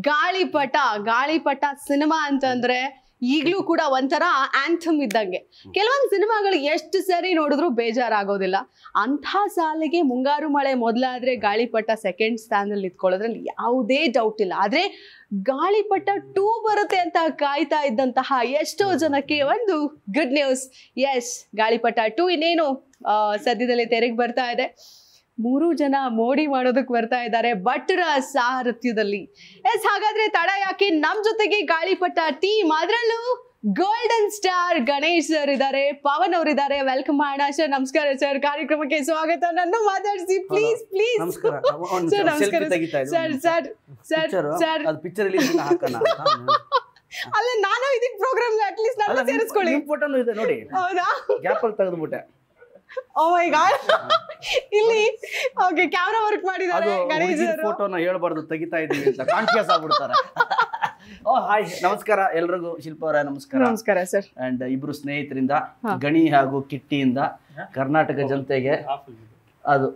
ಗಾಳಿಪಟ ಗಾಳಿಪಟ ಸಿನಿಮಾ ಅಂತಂದ್ರೆ ಈಗ್ಲೂ ಕೂಡ ಒಂಥರ ಆಂಥಮ್ ಇದ್ದಂಗೆ ಕೆಲವೊಂದು ಸಿನಿಮಾಗಳು ಎಷ್ಟು ಸರಿ ನೋಡಿದ್ರು ಬೇಜಾರಾಗೋದಿಲ್ಲ ಅಂಥ ಸಾಲಿಗೆ ಮುಂಗಾರು ಮಳೆ ಮೊದಲಾದ್ರೆ ಗಾಳಿಪಟ ಸೆಕೆಂಡ್ ಸ್ಥಾನದಲ್ಲಿ ನಿಂತ್ಕೊಳ್ಳೋದ್ರಲ್ಲಿ ಯಾವುದೇ ಡೌಟ್ ಇಲ್ಲ ಆದ್ರೆ ಗಾಳಿಪಟ ಟೂ ಬರುತ್ತೆ ಅಂತ ಕಾಯ್ತಾ ಇದ್ದಂತಹ ಎಷ್ಟೋ ಜನಕ್ಕೆ ಒಂದು good news yes Gaalipata two ಇನ್ನೇನು ಆ, ಸದ್ಯದಲ್ಲೇ ತೆರೆಗೆ ಬರ್ತಾ ಇದೆ ಮೂರು ಜನ ಮೋಡಿ ಮಾಡೋದಕ್ಕೆ ಬರ್ತಾ ಇದ್ದಾರೆ ಭಟ್ರ ಸಾರಥ್ಯದಲ್ಲಿ ಎಸ್ ಹಾಗಾದ್ರೆ ತಡ ಯಾಕೆ ನಮ್ ಜೊತೆಗೆ ಗಾಳಿಪಟ ಟೀಮ್ ಅದ್ರಲ್ಲೂ ಗೋಲ್ಡನ್ ಸ್ಟಾರ್ ಗಣೇಶ್ ಸರ್ ಇದ್ದಾರೆ ಪವನ್ ಅವ್ರು ಇದ್ದಾರೆ ವೆಲ್ಕಮ್ ಮಾಡೋಣ ಸರ್ ನಮಸ್ಕಾರ ಸರ್ ಕಾರ್ಯಕ್ರಮಕ್ಕೆ ಸ್ವಾಗತ ನನ್ನ ಮಾತಾಡಿಸಿ ಪ್ಲೀಸ್ ಪ್ಲೀಸ್ ನಮಸ್ಕಾರ ಒಂದು ಸರ್ ನಮಸ್ಕಾರ selfie ತೆಗಿತಾ ಇದ್ದೆ. Sir sir sir Picture, sir ಅದು ಪಿಕ್ಚರ್ ಇಲ್ಲಿ ಇದನ್ನ ಹಾಕೋಣ ಅಂತ. ಅಲ್ಲ ನಾನು ಇದಕ್ಕೆ ಪ್ರೋಗ್ರಾಮ್ ಅಟ್ಲೀಸ್ಟ್ ಅಲ್ಲ ನಾನು ಸೇರಿಸ್ಕೊಳ್ಳಿ ನಿಮ್ ಫೋಟೋನು ಇದೆ ನೋಡಿ ಹೌದಾ ಗ್ಯಾಪ್ ಅಲ್ಲಿ ತೆಗೆದ್ಬಿಟ್ಟೆ ಓ ಮೈ ಗಾಡ್ ಇಲ್ಲಿ ಓಕೆ ಕ್ಯಾಮ್ರಾ ವರ್ಕ್ ಅದು ಮಾಡಿದ್ದಾರೆ ಗಣೇಶ್ ಅವರು ಫೋಟೋನ ಹೇಳ್ಬಾರ್ದು ತೆಗಿತಾ ಇದೀವಿ ಅಂತ ಕಾನ್ಶಿಯಸ್ ಆಗ್ಬಿಡ್ತಾರೆ ಓ ಹಾಯ್ ನಮಸ್ಕಾರ ಎಲ್ರಿಗೂ ಶಿಲ್ಪ ಅವರ ನಮಸ್ಕಾರ ನಮಸ್ಕಾರ ಸರ್ ಅಂಡ್ ಇಬ್ರು ಸ್ನೇಹಿತರಿಂದ ಹಾ. ಗಣಿ ಹಾಗೂ ಕಿಟ್ಟಿಯಿಂದ ಕರ್ನಾಟಕ ಜನತೆಗೆ ಅದು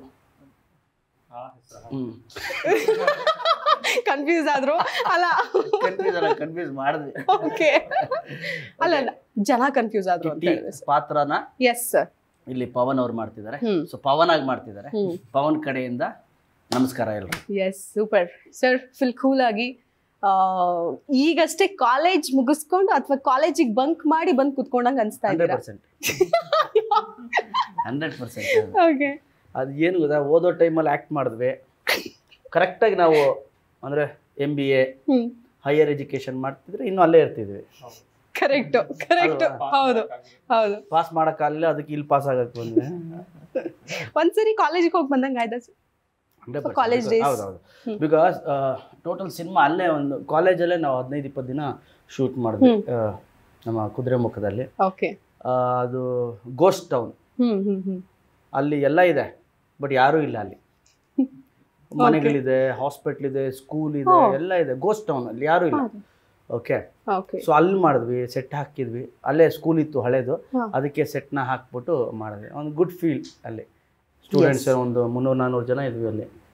ಹ್ಮ್ ಕನ್ಫ್ಯೂಸ್ ಆದ್ರು ಅಲ್ಲ ಕನ್ಫ್ಯೂಸ್ ಅಲ್ಲ ಕನ್ಫ್ಯೂಸ್ ಮಾಡಿದ್ವಿ ಓಕೆ ಅಲ್ಲ ಅಲ್ಲ ಜನ ಕನ್ಫ್ಯೂಸ್ ಆದ್ರು ಅಂತ ಕಿಟ್ಟಿ ಹೇಳಿದ್ರೆ ಪಾತ್ರನ ಎಸ್ ಸರ್ ಇಲ್ಲಿ ಪವನ್ ಅವ್ರು ಮಾಡ್ತಿದ್ದಾರೆ ಹ್ಮ್. ಸೊ ಪವನ್ ಆಗಿ ಮಾಡ್ತಿದ್ದಾರೆ ಹ್ಮ್ ಪವನ್ ಕಡೆಯಿಂದ ನಮಸ್ಕಾರ ಎಲ್ರು yes super sir full cool ಆಗಿ ಆ, ಈಗಷ್ಟೇ ಕಾಲೇಜ್ ಮುಗಿಸ್ಕೊಂಡು ಅಥವಾ ಕಾಲೇಜಿಗೆ ಬಂಕ್ ಮಾಡಿ ಬಂದು ಕುತ್ಕೊಂಡಂಗೆ ಅನ್ಸ್ತಾ ಹಂಡ್ರೆಡ್ ಇದ್ದೀರಾ ಪರ್ಸೆಂಟ್ ಹಂಡ್ರೆಡ್ ಪರ್ಸೆಂಟ್ ಓಕೆ ಅದು ಏನು ಗೊತ್ತಾ ಓದೋ ಟೈಮಲ್ಲಿ ಆ್ಯಕ್ಟ್ ಮಾಡಿದ್ವಿ ಕರೆಕ್ಟಾಗಿ ನಾವು ಅಂದರೆ M B A hmm higher education ಮಾಡ್ತಿದ್ರೆ ಇನ್ನೂ ಅಲ್ಲೇ ಇರ್ತಿದ್ವಿ ಕರೆಕ್ಟ್ ಕರೆಕ್ಟ್ ಹೌದು ಹೌದು ಪಾಸ್ ಮಾಡೋಕ್ಕಾಗಲಿಲ್ಲ ಅದಕ್ಕೆ ಇಲ್ಲಿ ಪಾಸ್ ಆಗಕ್ಕೆ ಬಂದ್ವಿ ಒಂದ್ಸರಿ ಕಾಲೇಜಿಗೆ ಹೋಗಿ ಬಂದಂಗೆ ಆಯ್ತಾ ಸರ್ ಹಂಡ್ರೆಡ್ college days. ಹೌದು ಹೌದು ಬಿಕಾಸ್ ಟೋಟಲ್ ಸಿನಿಮಾ ಅಲ್ಲೇ ಒಂದು ಕಾಲೇಜಲ್ಲೇ ನಾವು ಹದಿನೈದು ಇಪ್ಪತ್ತು ದಿನ ಶೂಟ್ ಮಾಡಿದ್ವಿ ಆ, ನಮ್ಮ ಕುದುರೆಮುಖದಲ್ಲಿ ಓಕೆ ಆ, ಅದು ಗೋಸ್ಟ್ ಟೌನ್ ಹ್ಮ್ ಹ್ಮ್ ಹ್ಮ್ ಅಲ್ಲಿ ಎಲ್ಲ ಇದೆ ಬಟ್ ಯಾರೂ ಇಲ್ಲ ಅಲ್ಲಿ ಮನೆಗಳಿದೆ ಹಾಸ್ಪಿಟ್ಲ್ ಇದೆ ಸ್ಕೂಲ್ ಇದೆ Oh. ಎಲ್ಲ ಇದೆ ಗೋಸ್ಟ್ ಟೌನ್ ಅಲ್ಲಿ ಯಾರೂ ಇಲ್ಲ ಓಕೆ ಓಕೆ ಸೊ ಅಲ್ಲಿ ಮಾಡಿದ್ವಿ ಸೆಟ್ ಹಾಕಿದ್ವಿ ಅಲ್ಲೇ ಸ್ಕೂಲ್ ಇತ್ತು ಹಳೇದು ಹಾ. ಅದಕ್ಕೆ ಸೆಟ್ನ ಹಾಕ್ಬಿಟ್ಟು ಮಾಡಿದ್ವಿ ಒಂದು ಗುಡ್ ಫೀಲ್ ಅಲ್ಲಿ ಸ್ಟೂಡೆಂಟ್ಸ್ ಒಂದು ಮುನ್ನೂರು ನಾನ್ನೂರು ಜನ ಇದ್ವಿ ಅಲ್ಲಿ